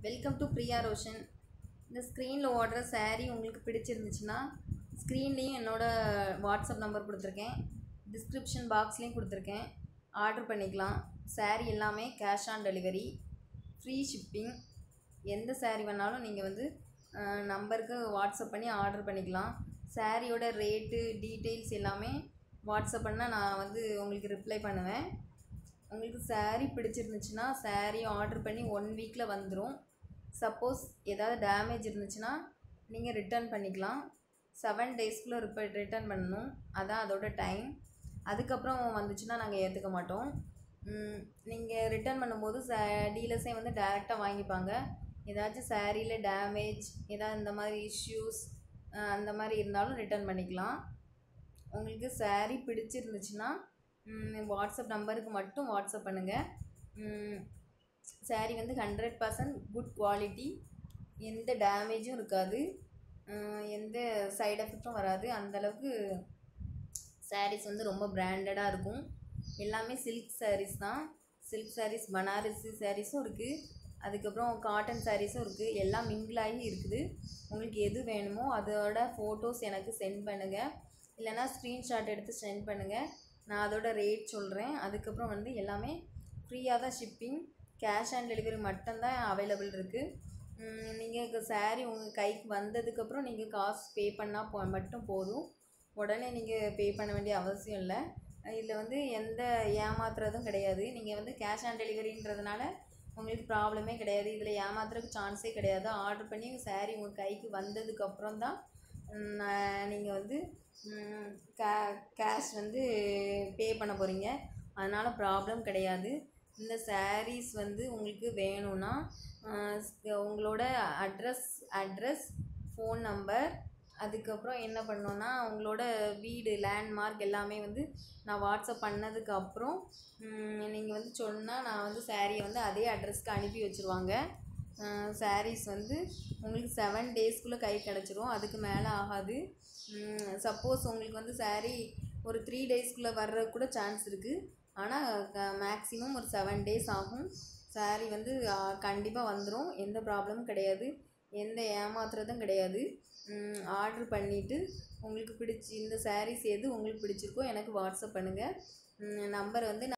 welcome to Priya Roshan இந்த ஸ்க்ரீனில் ஓடுற saree உங்களுக்கு பிடிச்சிருந்துச்சுன்னா ஸ்க்ரீன்லேயும் என்னோட வாட்ஸ்அப் நம்பர் கொடுத்துருக்கேன் டிஸ்கிரிப்ஷன் பாக்ஸ்லேயும் கொடுத்துருக்கேன் ஆர்டர் பண்ணிக்கலாம் saree எல்லாமே cash on delivery free shipping எந்த saree வேணாலும் நீங்கள் வந்து நம்பருக்கு வாட்ஸ்அப் பண்ணி ஆர்டர் பண்ணிக்கலாம் சாரியோட ரேட்டு டீட்டெயில்ஸ் எல்லாமே வாட்ஸ்அப் பண்ணால் நான் வந்து உங்களுக்கு ரிப்ளை பண்ணுவேன் உங்களுக்கு saree பிடிச்சிருந்துச்சுன்னா saree ஆர்டர் பண்ணி ஒன் வீக்கில் வந்துடும் சப்போஸ் ஏதாவது டேமேஜ் இருந்துச்சுன்னா நீங்கள் ரிட்டர்ன் பண்ணிக்கலாம் செவன் டேஸ்க்குள்ளே ரிப்ப ரிட்டர்ன் பண்ணணும் அதான் அதோட டைம் அதுக்கப்புறம் வந்துச்சுன்னா நாங்கள் ஏற்றுக்க மாட்டோம் நீங்கள் ரிட்டர்ன் பண்ணும்போது ச டீலர்ஸே வந்து டேரெக்டாக வாங்கிப்பாங்க ஏதாச்சும் சாரியில் டேமேஜ் ஏதாவது இந்த மாதிரி இஷ்யூஸ் அந்த மாதிரி இருந்தாலும் ரிட்டர்ன் பண்ணிக்கலாம் உங்களுக்கு saree பிடிச்சிருந்துச்சுன்னா ம், வாட்ஸ்அப் நம்பருக்கு மட்டும் வாட்ஸ்அப் பண்ணுங்கள் saree வந்து ஹண்ட்ரட் பர்சன்ட் குட் குவாலிட்டி எந்த டேமேஜும் இருக்காது ம், எந்த சைடு எஃபெக்ட்டும் வராது அந்தளவுக்கு sarees வந்து ரொம்ப பிராண்டடாக இருக்கும் எல்லாமே சில்க் sarees தான் சில்க் sarees பனாரசி சாரீஸும் இருக்குது அதுக்கப்புறம் காட்டன் சாரீஸும் இருக்குது எல்லாம் mingle ஆகி இருக்குது உங்களுக்கு எது வேணுமோ அதோட ஃபோட்டோஸ் எனக்கு சென்ட் பண்ணுங்கள் இல்லைன்னா ஸ்க்ரீன்ஷாட் எடுத்து சென்ட் பண்ணுங்கள் நான் அதோட ரேட் சொல்கிறேன் அதுக்கப்புறம் வந்து எல்லாமே ஃப்ரீயாக தான் ஷிப்பிங் கேஷ் ஆன் டெலிவரி மட்டும்தான் அவைலபிள் இருக்குது நீங்கள் saree உங்கள் கைக்கு வந்ததுக்கப்புறம் நீங்கள் காசு பே பண்ணால் போ மட்டும் போதும் உடனே நீங்கள் பே பண்ண வேண்டிய அவசியம் இல்லை இதில் வந்து எந்த ஏமாத்துறதும் கிடையாது நீங்கள் வந்து கேஷ் ஆன் டெலிவரின்றதுனால உங்களுக்கு ப்ராப்ளமே கிடையாது இதில் ஏமாத்துறதுக்கு சான்ஸே கிடையாது ஆர்டர் பண்ணி saree உங்கள் கைக்கு வந்ததுக்கப்புறம் தான் நீங்கள் வந்து கே கேஷ் வந்து பே பண்ண போகிறீங்க அதனால் ப்ராப்ளம் கிடையாது இந்த sarees வந்து உங்களுக்கு வேணும்னா ஆஹ் உங்களோட அட்ரஸ் அட்ரஸ் ஃபோன் நம்பர் அதுக்கப்புறம் என்ன பண்ணோன்னா உங்களோட வீடு லேண்ட்மார்க் எல்லாமே வந்து நான் வாட்ஸ்அப் பண்ணதுக்கப்புறம் நீங்கள் வந்து சொன்னால் நான் வந்து சாரியை வந்து அதே அட்ரஸ்க்கு அனுப்பி வச்சுருவாங்க சாரீஸ் வந்து உங்களுக்கு செவன் டேஸ்க்குள்ளே கை கிடச்சிரும் அதுக்கு மேலே ஆகாது சப்போஸ் உங்களுக்கு வந்து saree ஒரு த்ரீ டேஸ்க்குள்ளே வர்ற கூட சான்ஸ் இருக்குது ஆனால் மேக்ஸிமம் ஒரு செவன் டேஸ் ஆகும் saree வந்து கண்டிப்பாக வந்துடும் எந்த ப்ராப்ளமும் கிடையாது எந்த ஏமாத்துறதும் கிடையாது ஆர்டர் பண்ணிவிட்டு உங்களுக்கு பிடிச்சி இந்த sarees எது உங்களுக்கு பிடிச்சிருக்கோ எனக்கு வாட்ஸ்அப் பண்ணுங்கள் நம்பர் வந்து நான்